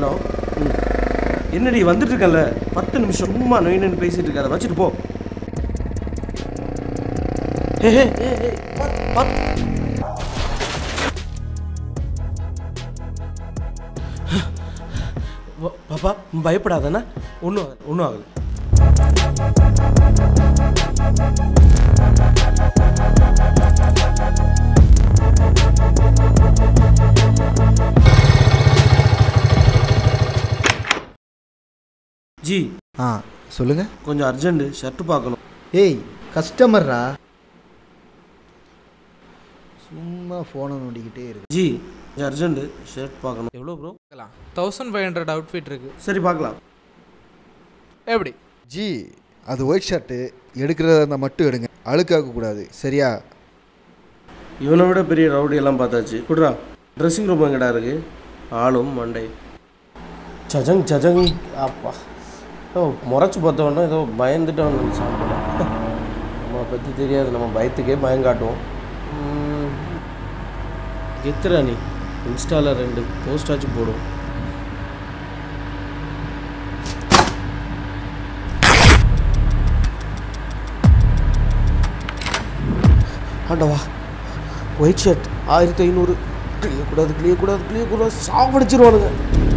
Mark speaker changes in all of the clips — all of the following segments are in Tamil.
Speaker 1: ஹலோ ம் என்னடி வந்துட்டு இருக்கல பத்து நிமிஷம் சும்மா நொயின்னு பேசிட்டு இருக்காத வச்சுட்டு போ ஹே ஹே ஹே ஹே பத் பத் வ- பாப்பா பயப்படாதண்ணா ஒன்றும் ஆகல ஒன்றும் ஆகல ஜி
Speaker 2: ஆ சொல்லுங்க
Speaker 1: கொஞ்சம் அர்ஜென்ட் ஷர்ட் பார்க்கணும்
Speaker 2: ஏய் கஸ்டமர்ரா சும்மா ஃபோனை நோண்டிக்கிட்டே இருக்கு
Speaker 1: ஜி கொஞ்சம் அர்ஜென்ட் ஷர்ட் பார்க்கணும் எவ்வளோ bro
Speaker 3: thousand five hundred outfit இருக்கு
Speaker 1: சரி பார்க்கலாம்
Speaker 3: எப்படி
Speaker 2: ஜி அது ஒயிட் ஷர்ட்டு எடுக்கிறதா இருந்தால் மட்டும் எடுங்க அழுக்காக்க கூடாது சரியா
Speaker 1: இவனை விட பெரிய ரவுடி எல்லாம் பார்த்தாச்சு குட்ரா ட்ரெஸ்ஸிங் ரூம் எங்கடா இருக்கு ஆளும் மண்டை சஜங் சஜங் அப்பா ஓ முறைச்சி பார்த்தவொன்னே ஏதோ பயந்துட்டவன் சாப்பிட நம்மளை பற்றி தெரியாது நம்ம பயத்துக்கே பயம் காட்டுவோம் ம், கெத்துறா நீ இன்ஸ்டாவில் ரெண்டு போஸ்டாச்சும் போடும் ஆண்டவா ஒயிட் ஷர்ட் ஆயிரத்தி ஐநூறு கிளியக்கூடாது கிளியக்கூடாது கிளியக்கூடாது சாவடிச்சிருவானுங்க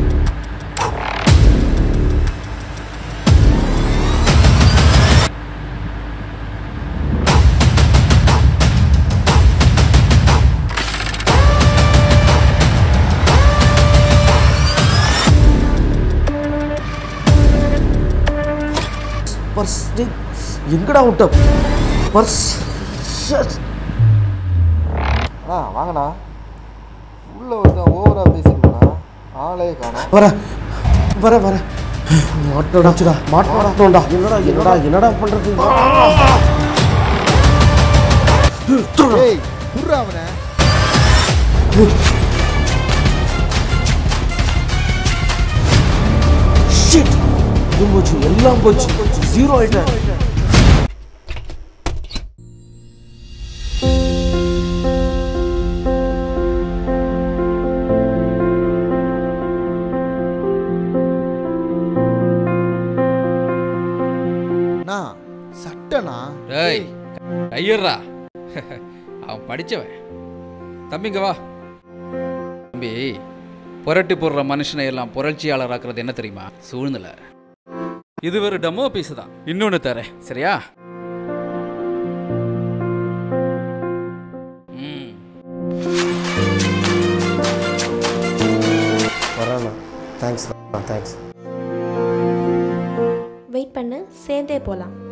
Speaker 1: பர்ஸ் டேய், எங்கடா விட்ட பர்ஸ் ஷர்ட்
Speaker 2: அண்ணா வாங்கண்ணா உள்ளே வந்து ஓவராக பேசிருக்கா ஆளே காணோம்
Speaker 1: வர வர வர மாட்டோடாச்சுடா மாட்டோடா என்னடா என்னடா என்னடா பண்றது
Speaker 2: ஏய் புர்றா அவனை
Speaker 1: ஷிட் இது போச்சு எல்லாம் போச்சு ஜீரோ ஆயிட்டேன்
Speaker 2: அண்ணா சட்டண்ணா
Speaker 4: டேய் கையர்றா அவன் படிச்சவன் தம்பிங்க வா தம்பி புரட்டி போடுற மனுஷனை எல்லாம் புரட்சியாளர் ஆக்குறது என்ன தெரியுமா சூழ்நிலை இது ஒரு டெமோ பீஸ் தான் இன்னொன்று தரேன் சரியா ம்
Speaker 1: வரேண்ணா தேங்க்ஸ் தேங்க்ஸ்
Speaker 5: வெயிட் பண்ணு சேர்ந்தே போகலாம்